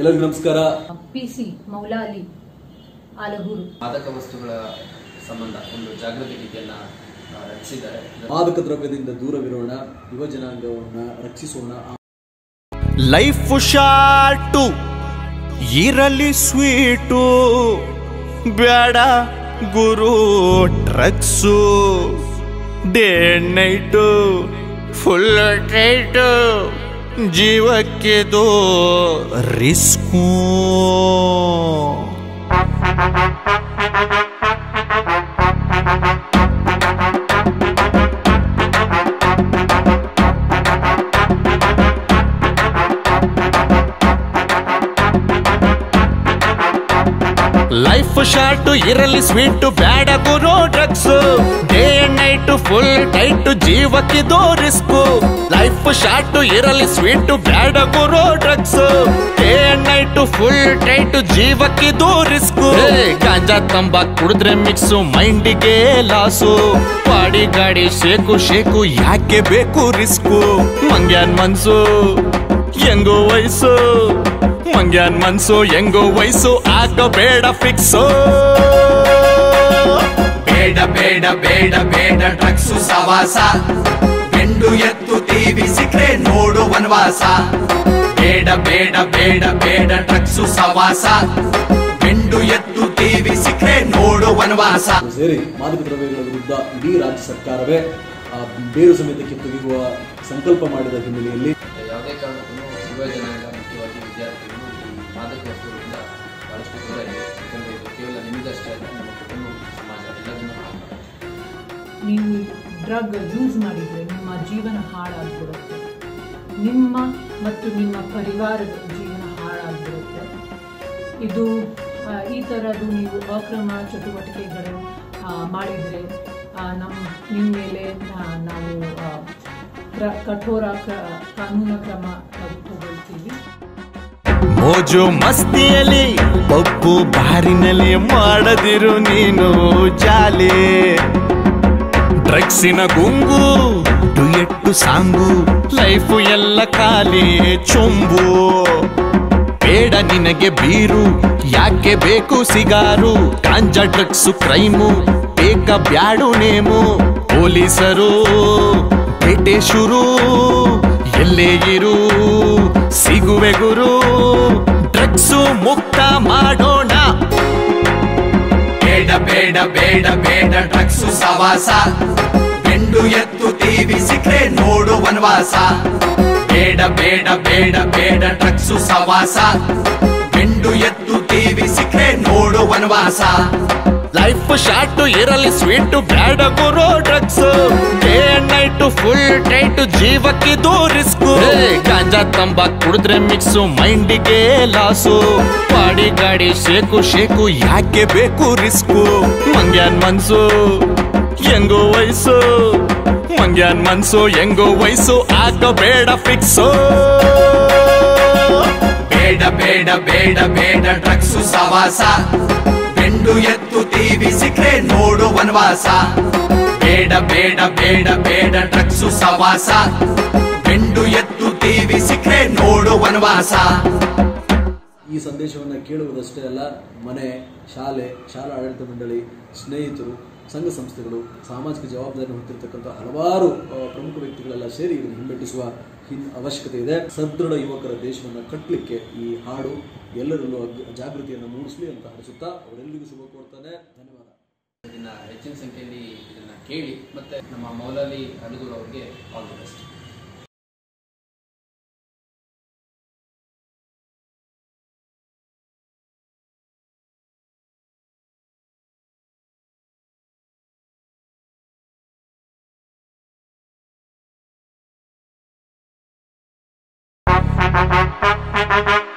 ಎಲ್ಲರಿಗೂ ನಮಸ್ಕಾರ P C Moula Ali Alagur ಮಾದಕ ವಸ್ತುಗಳ ಸಂಬಂಧ ಒಂದು ಜಾಗೃತಿ ಗೀತೆಯನ್ನ ಆ, ರಚಿಸಿದ್ದಾರೆ ಮಾದಕ ದ್ರವ್ಯದಿಂದ ದೂರವಿರೋಣ ಯುವ ಜನಾಂಗವನ್ನ ರಕ್ಷಿಸೋಣ ಲೈಫ್ ಶಾರ್ಟು ಇರಲಿ ಸ್ವೀಟು ಬೇಡ ಗುರು drugs day night full tight ಜೀವಕ್ಕೆ ದೋ ರಿಸ್ಕು ಲೈಫ್ ಶಾರ್ಟ್ ಇರಲಿ ಸ್ವೀಟ್ ಬೇಡ ಗುರು drugs day and night full tight ಜೀವಕ್ಕಿದು ರಿಸ್ಕ್ ಲೈಫ್ ಶಾರ್ಟ್ ಇರಲಿ ಸ್ವೀಟ್ ಬೇಡ ಗುರು drugs day and night full tight ಜೀವಕ್ಕಿದು ರಿಸ್ಕ್ ಗಾಂಜಾ ತಂಬಾಕ್ ಕುಡಿದ್ರೆ ಮಿಕ್ಸು ಮೈಂಡಿಗೆ ಲಾಸು ಪಾಡಿ ಗಾಡಿ ಶೇಕು ಶೇಕು ಯಾಕೆ ಬೇಕು ರಿಸ್ಕು ಮಂಗ್ಯಾನ್ ಮನ್ಸು ಹೆಂಗೋ ವಯಸ್ಸು ಮಂಗ್ಯಾನ್ ಮನ್ಸು ಹೆಂಗೋ ವಯಸ್ಸು ಆಗಬೇಡ ಫಿಕ್ಸು ಬೇಡ ಬೇಡ ಬೇಡ ಬೇಡ ಡ್ರಗ್ಸು ಸವಾಸ ಬೆಂಡು ಎತ್ತು ಟಿವಿ ಸಿಕ್ರೆ ನೋಡು ವನವಾಸ ಬೇಡ ಬೇಡ ಬೇಡ ಬೇಡ ಡ್ರಗ್ಸು ಸವಾಸ ಬೆಂಡು ಎತ್ತು ಟಿವಿ ಸಿಕ್ರೆ ನೋಡು ವನವಾಸ ಸೇರಿ ಮಾದಕ ದ್ರವ್ಯಗಳ ವಿರುದ್ಧ ಇಡೀ ರಾಜ್ಯ ಸರ್ಕಾರವೇ ಆ, ಬೇರು ಸಮೇತ ಕಿತ್ತೊಗೆಯುವ ಸಂಕಲ್ಪ ಮಾಡಿದ ಹಿನ್ನೆಲೆಯಲ್ಲಿ ಯಾವುದೇ ಕಾರಣಕ್ಕೂ ಯುವ ಜನಾಂಗ ಮುಖ್ಯವಾಗಿ ವಿದ್ಯಾರ್ಥಿಗಳು ಈ ಮಾದಕ ವಸ್ತುಗಳಿಂದ ಬಹಳಷ್ಟು ದೂರ ಇದೆ ಯಾಕಂದ್ರೆ ಇದು ಕೇವಲ ನಿಮಗಷ್ಟೇ ಅಲ್ಲ ನಮ್ಮ ಕುಟುಂಬ ಮತ್ತು ಸಮಾಜ ಎಲ್ಲದನ್ನೂ ಹಾಳು ಮಾಡುತ್ತೆ. ನೀವು ಡ್ರಗ್ ಯೂಸ್ ಮಾಡಿದರೆ ನಿಮ್ಮ ಜೀವನ ಹಾಳಾಗ್ಬಿಡುತ್ತೆ ನಿಮ್ಮ ಮತ್ತು ನಿಮ್ಮ ಪರಿವಾರದ ಜೀವನ ಹಾಳಾಗ್ಬಿಡುತ್ತೆ ಇದು ಆ, ಈ ಥರದ್ದು ನೀವು ಅಕ್ರಮ ಚಟುವಟಿಕೆಗಳು ಆ, ಮಾಡಿದರೆ ಆ, ನಮ್ಮ ನಿಮ್ಮ ಮೇಲೆ ಆ, ನಾವು ಆ, ಕ್ರ- ಕಠೋರ ಕ್ರ ಕಾನೂನು ಕ್ರಮ ನಾವು ತಗೊಳ್ತೀವಿ ಮೋಜು ಮಸ್ತಿಯಲ್ಲಿ ಪಪ್ಪು ಬಾರಿನಲ್ಲಿ ಮಾಡದಿರು ನೀನು ಜಾಲಿ ಡ್ರಗ್ಸಿನ ಗುಂಗು ಡುಯೆಟ್ಟು ಸಾಂಗು ಲೈಫು ಎಲ್ಲ ಖಾಲಿ ಚೊಂಬು ಬೇಡ ನಿನಗೆ ಬೀರು ಯಾಕೆ ಬೇಕು ಸಿಗಾರು ಕಾಂಜಾ ಡ್ರಗ್ಸು ಕ್ರೈಮು ಬೇಕ ಬ್ಯಾಡು ನೇಮು ಪೊಲೀಸರು ಪೇಟೆ ಶುರು ಎಲ್ಲೇ ಇರು ಸಿಗುವೆ ಗುರು ಡ್ರಗ್ಸು ಮುಕ್ತ ಮಾಡೋಣ ಬೇಡ ಬೇಡ ಬೇಡ ಬೇಡ ಡ್ರಗ್ಸು ಸವಾಸ ಬೆಂಡು ಎತ್ತು ಟಿವಿ ಸಿಕ್ರೆ ನೋಡು ವನವಾಸ ಬೇಡ ಬೇಡ ಬೇಡ ಬೇಡ ಡ್ರಗ್ಸು ಸವಾಸ ಬೆಂಡು ಎತ್ತು ಟಿವಿ ಸಿಕ್ರೆ ನೋಡು ವನವಾಸ ಲೈಫ್ ಶಾರ್ಟ್ ಇರಲಿ ಸ್ವೀಟ್ ಬೇಡ ಗುರು drugs day and night full tight ಜೀವಕ್ಕಿದು ರಿಸ್ಕ್ ಗಾಂಜಾ ತಂಬಾಕ್ ಕುಡಿದ್ರೆ ಮಿಕ್ಸು ಮೈಂಡಿಗೆ ಲಾಸು ಪಾಡಿ ಗಾಡಿ ಶೇಕು ಶೇಕು ಯಾಕೆ ಬೇಕು ರಿಸ್ಕು ಮಂಗ್ಯಾನ್ ಮನ್ಸು ಹೆಂಗೋ ವಯಸ್ಸು ಮಂಗ್ಯಾನ್ ಮನ್ಸು ಹೆಂಗೋ ವಯಸ್ಸು ಆಗಬೇಡ ಫಿಕ್ಸು ಬೇಡ ಬೇಡ ಬೇಡ ಬೇಡ ಡ್ರಗ್ಸು ಸವಾಸ ಬೆಂಡು ಎತ್ತು ಟಿವಿ ಸಿಕ್ರೆ ನೋಡು ವನವಾಸ ಬೇಡ ಬೇಡ ಬೇಡ ಬೇಡ ಡ್ರಗ್ಸು ಸವಾಸ ಬೆಂಡು ಎತ್ತು ಟಿವಿ ಸಿಕ್ರೆ ನೋಡು ವನವಾಸ ಈ ಸಂದೇಶವನ್ನು ಕೇಳುವುದಷ್ಟೇ ಅಲ್ಲ ಮನೆ ಶಾಲೆ ಶಾಲಾ ಆಡಳಿತ ಮಂಡಳಿ ಸ್ನೇಹಿತರು ಸಂಘ ಸಂಸ್ಥೆಗಳು ಸಾಮಾಜಿಕ ಜವಾಬ್ದಾರಿ ಹೊಂದಿರತಕ್ಕಂಥ ಹಲವಾರು ಆ, ಪ್ರಮುಖ ವ್ಯಕ್ತಿಗಳೆಲ್ಲ ಸೇರಿ ಇದನ್ನು ಹಿಮ್ಮೆಟ್ಟಿಸುವ ಹಿನ್ ಅವಶ್ಯಕತೆ ಇದೆ ಸದೃಢ ಯುವಕರ ದೇಶವನ್ನು ಕಟ್ಟಲಿಕ್ಕೆ ಈ ಹಾಡು ಎಲ್ಲರಲ್ಲೂ ಅಗ್- ಜಾಗೃತಿಯನ್ನು ಮೂಡಿಸಲಿ ಅಂತ ಹರಿಸುತ್ತಾ ಅವರೆಲ್ಲರಿಗೂ ಶುಭ ಕೋರ್ತಾನೆ ಧನ್ಯವಾದ ಇದನ್ನ ಹೆಚ್ಚಿನ ಸಂಖ್ಯೆಯಲ್ಲಿ ಇದನ್ನ ಕೇಳಿ ಮತ್ತೆ ನಮ್ಮ ಮೌಲಾಲಿ ಅಲಗೂರು ಅವರಿಗೆ all the best Thank you.